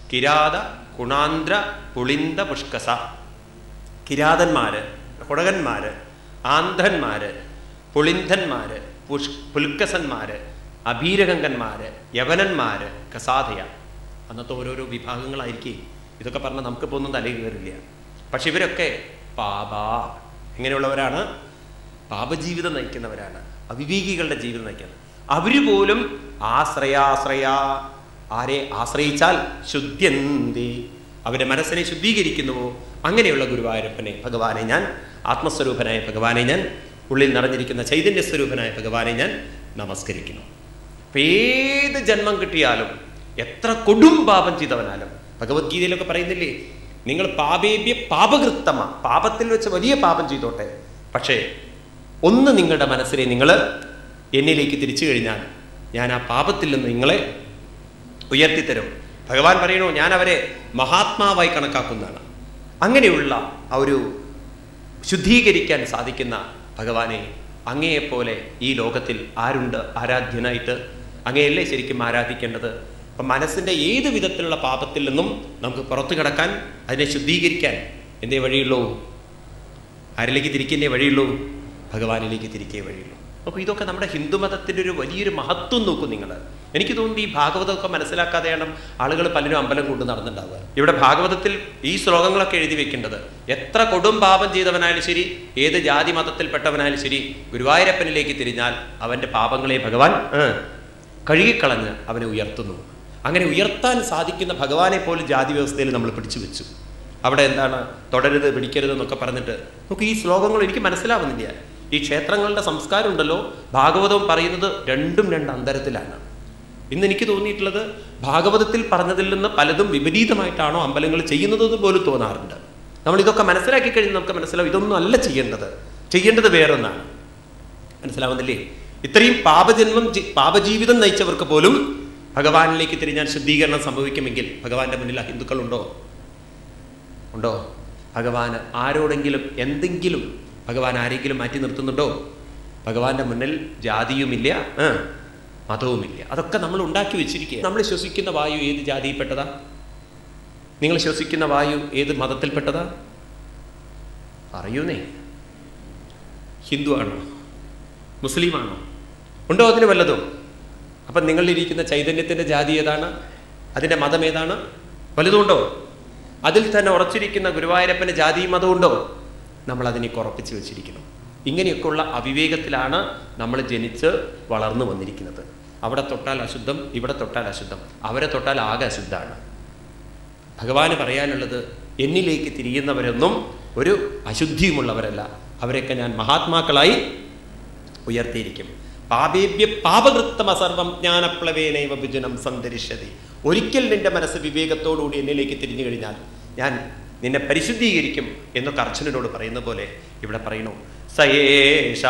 കിരാത കുണാന്ദ്ര പുളിന്ത പുഷ്കസ കിരാതന്മാര് കുടകന്മാര് ആന്ധ്രന്മാര് പുളിന്ധന്മാര് push പുൽക്കസന്മാര് അഭീരകങ്കന്മാര് യവനന്മാര് കസാധയ അന്നത്തെ ഓരോരോ വിഭാഗങ്ങളായിരിക്കും ഇതൊക്കെ പറഞ്ഞാൽ നമുക്കിപ്പോൾ ഒന്നും തലയിൽ കയറില്ല പക്ഷെ ഇവരൊക്കെ പാപ എങ്ങനെയുള്ളവരാണ് പാപജീവിതം നയിക്കുന്നവരാണ് അവിവേകികളുടെ ജീവിതം നയിക്കുന്നത് അവര് പോലും ആശ്രയാശ്രയ ആരെ ആശ്രയിച്ചാൽ ശുദ്ധ്യന്തി അവരുടെ മനസ്സിനെ ശുദ്ധീകരിക്കുന്നുവോ അങ്ങനെയുള്ള ഗുരുവായൂരപ്പനെ ഭഗവാനെ ഞാൻ ആത്മസ്വരൂപനായ ഭഗവാനെ ഞാൻ ഉള്ളിൽ നിറഞ്ഞിരിക്കുന്ന ചൈതന്യ സ്വരൂപനായ ഭഗവാനെ ഞാൻ നമസ്കരിക്കുന്നു അപ്പൊ ഏത് ജന്മം കിട്ടിയാലും എത്ര കൊടും പാപം ചെയ്തവനാലും ഭഗവത്ഗീതയിലൊക്കെ പറയുന്നില്ലേ നിങ്ങൾ പാപേഭ്യ പാപകൃത്തമ പാപത്തിൽ വെച്ച് വലിയ പാപം ചെയ്തോട്ടെ പക്ഷേ ഒന്ന് നിങ്ങളുടെ മനസ്സിനെ നിങ്ങൾ എന്നിലേക്ക് തിരിച്ചു കഴിഞ്ഞാൽ ഞാൻ ആ പാപത്തിൽ നിന്ന് നിങ്ങളെ ഉയർത്തിത്തരും ഭഗവാൻ പറയണു ഞാൻ അവരെ മഹാത്മാവായി കണക്കാക്കുന്നതാണ് അങ്ങനെയുള്ള ആ ഒരു ശുദ്ധീകരിക്കാൻ സാധിക്കുന്ന ഭഗവാനെ അങ്ങയെപ്പോലെ ഈ ലോകത്തിൽ ആരുണ്ട് ആരാധ്യനായിട്ട് അങ്ങയല്ലേ ശരിക്കും ആരാധിക്കേണ്ടത് അപ്പം മനസ്സിൻ്റെ ഏത് വിധത്തിലുള്ള പാപത്തിൽ നിന്നും നമുക്ക് പുറത്തു കിടക്കാൻ അതിനെ ശുദ്ധീകരിക്കാൻ എന്തേ വഴിയുള്ളൂ ആരിലേക്ക് തിരിക്കുന്നേ വഴിയുള്ളൂ ഭഗവാനിലേക്ക് തിരിക്കേ വഴിയുള്ളൂ അപ്പോൾ ഇതൊക്കെ നമ്മുടെ ഹിന്ദുമതത്തിൻ്റെ ഒരു വലിയൊരു മഹത്വം നോക്കും നിങ്ങൾ എനിക്ക് തോന്നുന്നു ഈ ഭാഗവതമൊക്കെ മനസ്സിലാക്കാതെയാണ് ആളുകൾ പലരും അമ്പലം കൊണ്ട് നടന്നിട്ടുണ്ടാവുക ഇവിടെ ഭാഗവതത്തിൽ ഈ ശ്ലോകങ്ങളൊക്കെ എഴുതി വെക്കേണ്ടത് എത്ര കൊടും പാപം ചെയ്തവനായാലും ശരി ഏത് ജാതി മതത്തിൽപ്പെട്ടവനായാലും ശരി ഗുരുവായൂരപ്പനിലേക്ക് തിരിഞ്ഞാൽ അവൻ്റെ പാപങ്ങളെ ഭഗവാൻ ഏ, കഴുകിക്കളഞ്ഞ് അവനെ ഉയർത്തുന്നു അങ്ങനെ ഉയർത്താൻ സാധിക്കുന്ന ഭഗവാനെ പോലും ജാതി വ്യവസ്ഥയിൽ നമ്മൾ പിടിച്ചു വെച്ചു അവിടെ എന്താണ് തുടരുത് പിടിക്കരുത് എന്നൊക്കെ പറഞ്ഞിട്ട് നമുക്ക് ഈ ശ്ലോകങ്ങൾ എനിക്ക് മനസ്സിലാവുന്നില്ല ഈ ക്ഷേത്രങ്ങളുടെ സംസ്കാരം ഉണ്ടല്ലോ ഭാഗവതവും പറയുന്നത് രണ്ടും രണ്ട് അന്തരത്തിലാണ് ഇന്ന് എനിക്ക് തോന്നിയിട്ടുള്ളത് ഭാഗവതത്തിൽ പറഞ്ഞതിൽ നിന്ന് പലതും വിപരീതമായിട്ടാണോ അമ്പലങ്ങൾ ചെയ്യുന്നതെന്ന് പോലും തോന്നാറുണ്ട് നമ്മൾ ഇതൊക്കെ മനസ്സിലാക്കി കഴിഞ്ഞ് നമുക്ക് മനസ്സിലാവും ഇതൊന്നും അല്ല ചെയ്യേണ്ടത് ചെയ്യേണ്ടത് വേറൊന്നാണ് മനസ്സിലാവുന്നില്ലേ ഇത്രയും പാപജന്മം ജി- പാപജീവിതം നയിച്ചവർക്ക് പോലും ഭഗവാനിലേക്ക് തിരിഞ്ഞാൽ ശുദ്ധീകരണം സംഭവിക്കുമെങ്കിൽ ഭഗവാന്റെ മുന്നിൽ ആ ഹിന്ദുക്കളുണ്ടോ ഉണ്ടോ ഭഗവാന് ആരോടെങ്കിലും എന്തെങ്കിലും ഭഗവാൻ ആരെങ്കിലും മാറ്റി നിർത്തുന്നുണ്ടോ ഭഗവാന്റെ മുന്നിൽ ജാതിയുമില്ല ആ, മതവുമില്ല അതൊക്കെ നമ്മൾ ഉണ്ടാക്കി വെച്ചിരിക്കുക നമ്മൾ ശ്വസിക്കുന്ന വായു ഏത് ജാതിയിൽപ്പെട്ടതാ നിങ്ങൾ ശ്വസിക്കുന്ന വായു ഏത് മതത്തിൽപ്പെട്ടതാ പറയൂന്നേ ഹിന്ദു ആണോ മുസ്ലിമാണോ ഉണ്ടോ അതിന് വല്ലതും അപ്പം നിങ്ങളിരിക്കുന്ന ചൈതന്യത്തിൻ്റെ ജാതി ഏതാണ് അതിൻ്റെ മതം ഏതാണ് വലുതുണ്ടോ അതിൽ തന്നെ ഉറച്ചിരിക്കുന്ന ഗുരുവായൂരപ്പൻ്റെ ജാതിയും മതമുണ്ടോ നമ്മൾ അതിനെ ഉറപ്പിച്ച് വെച്ചിരിക്കണം ഇങ്ങനെയൊക്കെയുള്ള അവിവേകത്തിലാണ് നമ്മൾ ജനിച്ച് വളർന്നു വന്നിരിക്കുന്നത് അവിടെ തൊട്ടാൽ അശുദ്ധം ഇവിടെ തൊട്ടാൽ അശുദ്ധം അവരെ തൊട്ടാൽ ആകെ അശുദ്ധമാണ് ഭഗവാന് പറയാനുള്ളത് എന്നിലേക്ക് തിരിയുന്നവരൊന്നും ഒരു അശുദ്ധിയുമുള്ളവരല്ല അവരെയൊക്കെ ഞാൻ മഹാത്മാക്കളായി ഉയർത്തിയിരിക്കും പാപേഭ്യ പാപകൃത്തമ സർവം ജ്ഞാനപ്ലവേനൈവ ഭുജനം സന്തരിഷ്യതി ഒരിക്കൽ നിന്റെ മനസ്സ് വിവേകത്തോടുകൂടി എന്നിലേക്ക് തിരിഞ്ഞു കഴിഞ്ഞാൽ ഞാൻ നിന്നെ പരിശുദ്ധീകരിക്കും എന്നൊക്കെ അർജുനനോട് പറയുന്ന പോലെ ഇവിടെ പറയുന്നു സയേഷ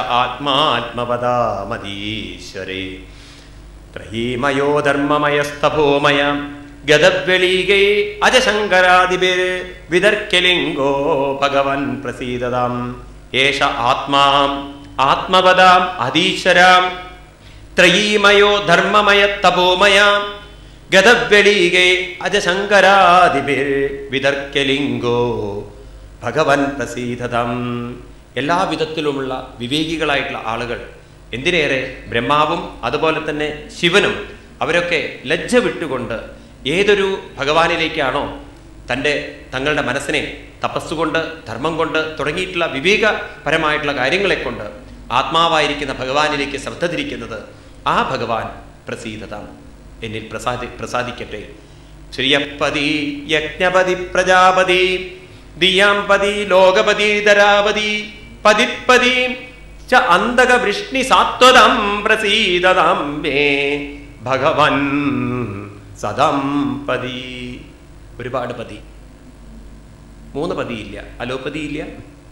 ആത്മാത്മവദാമതീശ്വരേ ത്രയീമയോ ധർമ്മമയസ്തഭോമയ ഗതവ്യളീകേ അജശങ്കരാദിഭിർ വിതർക്കലിംഗോ ഭഗവൻ പ്രസീദതാം ഏഷ ആത്മാം ആത്മവദാം അധീശ്വരാം ത്രയീമയോ ധർമ്മമയ തപോമയാം ഗതവ്യളീകേ അജശങ്കരാദിഭിർ വിതർക്കലിംഗോ ഭഗവൻ പ്രസീദതം എല്ലാ വിധത്തിലുമുള്ള വിവേകികളായിട്ടുള്ള ആളുകൾ എന്തിനേറെ ബ്രഹ്മാവും അതുപോലെ തന്നെ ശിവനും അവരൊക്കെ ലജ്ജ വിട്ടുകൊണ്ട് ഏതൊരു ഭഗവാനിലേക്കാണോ തൻ്റെ തങ്ങളുടെ മനസ്സിനെ തപസ്സുകൊണ്ട് ധർമ്മം കൊണ്ട് തുടങ്ങിയിട്ടുള്ള വിവേകപരമായിട്ടുള്ള കാര്യങ്ങളെ കൊണ്ട് ആത്മാവായിരിക്കുന്ന ഭഗവാനിലേക്ക് ശ്രദ്ധ തിരിക്കുന്നത് ആ ഭഗവാൻ പ്രസീതത എന്നിൽ പ്രസാദി പ്രസാദിക്കട്ടെ ശ്രീയപ്പതി യജ്ഞപതി പ്രജാപതി ദിയാംപതി ലോകപതി ധരാപതി പതിപ്പതി ച അന്തക വൃഷ്ണി സാത്വതം പ്രസീദതാം മേ ഭഗവൻ സദം പതി ഒരുപാട് പതി മൂന്ന് പതിയില്ല അലോപ്പതി ഇല്ല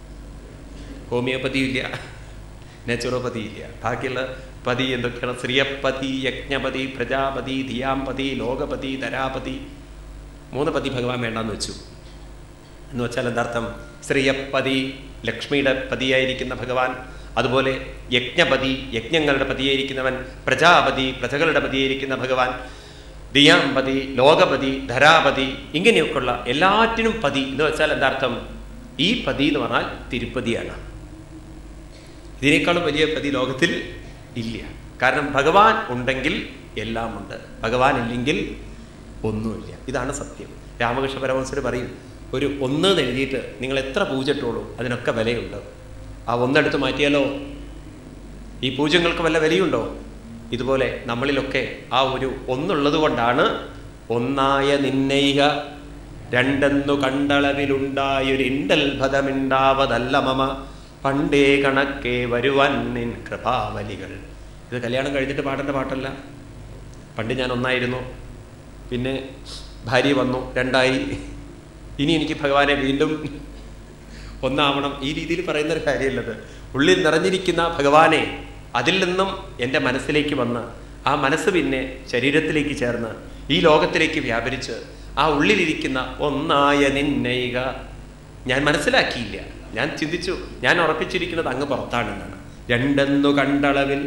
ഹോമിയോപ്പതി ഇല്ല നാച്ചുറോപ്പതി ഇല്ല ബാക്കിയുള്ള പതി എന്തൊക്കെയാണ് ശ്രീയപ്പതി യജ്ഞപതി പ്രജാപതി ധിയാംപതി ലോകപതി ധരാപതി മൂന്ന് പതി ഭഗവാൻ വേണ്ടെന്ന് വെച്ചു എന്ന് വെച്ചാൽ എന്താർത്ഥം ശ്രീയപ്പതി ലക്ഷ്മിയുടെ പതിയായിരിക്കുന്ന ഭഗവാൻ അതുപോലെ യജ്ഞപതി യജ്ഞങ്ങളുടെ പതിയായിരിക്കുന്നവൻ പ്രജാപതി പ്രജകളുടെ പതിയായിരിക്കുന്ന ഭഗവാൻ ദിയാംപതി ലോകപതി ധരാപതി ഇങ്ങനെയൊക്കെയുള്ള എല്ലാറ്റിനും പതി എന്ന് വെച്ചാൽ എന്താ അർത്ഥം ഈ പതി എന്ന് പറഞ്ഞാൽ തിരുപ്പതിയാണ് ഇതിനേക്കാളും വലിയ പതി ലോകത്തിൽ ഇല്ല കാരണം ഭഗവാൻ ഉണ്ടെങ്കിൽ എല്ലാം ഉണ്ട് ഭഗവാൻ ഇല്ലെങ്കിൽ ഒന്നുമില്ല ഇതാണ് സത്യം രാമകൃഷ്ണ പരമഹംസർ പറയും ഒരു ഒന്ന് എന്ന് എഴുതിയിട്ട് നിങ്ങൾ എത്ര പൂജ ഇട്ടോളൂ അതിനൊക്കെ വിലയുണ്ട് ആ ഒന്നെടുത്ത് മാറ്റിയാലോ ഈ പൂജ്യങ്ങൾക്ക് വല്ല വിലയുണ്ടോ ഇതുപോലെ നമ്മളിലൊക്കെ ആ ഒരു ഒന്നുള്ളത് കൊണ്ടാണ് ഒന്നായ നിന്നൈക രണ്ടെന്നു കണ്ടളവിലുണ്ടായൊരിണ്ടൽ ഭതമിണ്ടാവതല്ല മമ പണ്ടേ കണക്കേ വരുവാൻ നിൻ കൃപാവലികൾ ഇത് കല്യാണം കഴിഞ്ഞിട്ട് പാടേണ്ട പാട്ടല്ല പണ്ട് ഞാൻ ഒന്നായിരുന്നു പിന്നെ ഭാര്യ വന്നു രണ്ടായി ഇനി എനിക്ക് ഭഗവാനെ വീണ്ടും ഒന്നാവണം ഈ രീതിയിൽ പറയുന്ന ഒരു കാര്യമല്ലത് ഉള്ളിൽ നിറഞ്ഞിരിക്കുന്ന ഭഗവാനെ അതിൽ നിന്നും എൻ്റെ മനസ്സിലേക്ക് വന്ന് ആ മനസ്സ് പിന്നെ ശരീരത്തിലേക്ക് ചേർന്ന് ഈ ലോകത്തിലേക്ക് വ്യാപരിച്ച് ആ ഉള്ളിലിരിക്കുന്ന ഒന്നായ നിന്നയിക ഞാൻ മനസ്സിലാക്കിയില്ല ഞാൻ ചിന്തിച്ചു ഞാൻ ഉറപ്പിച്ചിരിക്കുന്നത് അങ്ങ് പുറത്താണെന്നാണ് രണ്ടെന്നു കണ്ടളവിൽ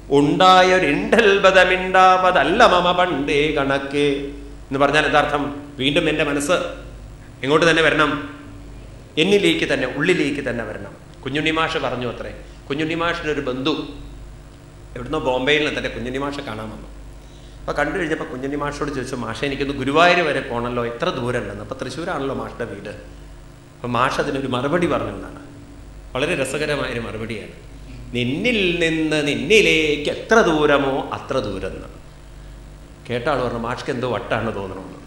ഉണ്ടായൊരിണ്ടൽബതമിണ്ടാവതല്ല മമ പണ്ടേ കണക്കേ എന്ന് പറഞ്ഞാൽ എന്താർത്ഥം വീണ്ടും എൻ്റെ മനസ്സ് എങ്ങോട്ട് തന്നെ വരണം എന്നിലേക്ക് തന്നെ ഉള്ളിലേക്ക് തന്നെ വരണം കുഞ്ഞുണ്ണിമാഷ് പറഞ്ഞു അത്രേ കുഞ്ഞുണ്ണിമാഷിൻ്റെ ഒരു ബന്ധു എവിടുന്നോ ബോംബെയിൽ നിന്ന് തൻ്റെ കുഞ്ഞുണ്ണിമാഷെ കാണാൻ വന്നു അപ്പോൾ കണ്ടു കഴിഞ്ഞപ്പോൾ കുഞ്ഞുണ്ണിമാഷോട് ചോദിച്ചു മാഷ എനിക്കൊന്ന് ഗുരുവായൂർ വരെ പോകണമല്ലോ എത്ര ദൂരം ഉണ്ടെന്ന് അപ്പോൾ തൃശ്ശൂരാണല്ലോ മാഷയുടെ വീട് അപ്പോൾ മാഷ് അതിനൊരു മറുപടി പറഞ്ഞു എന്നാണ് വളരെ രസകരമായൊരു മറുപടിയാണ് നിന്നിൽ നിന്ന് നിന്നിലേക്ക് എത്ര ദൂരമോ അത്ര ദൂരം എന്ന് കേട്ട ആൾ പറഞ്ഞു മാഷ്ക്ക് എന്തോ വട്ടാണ് തോന്നണമെന്ന്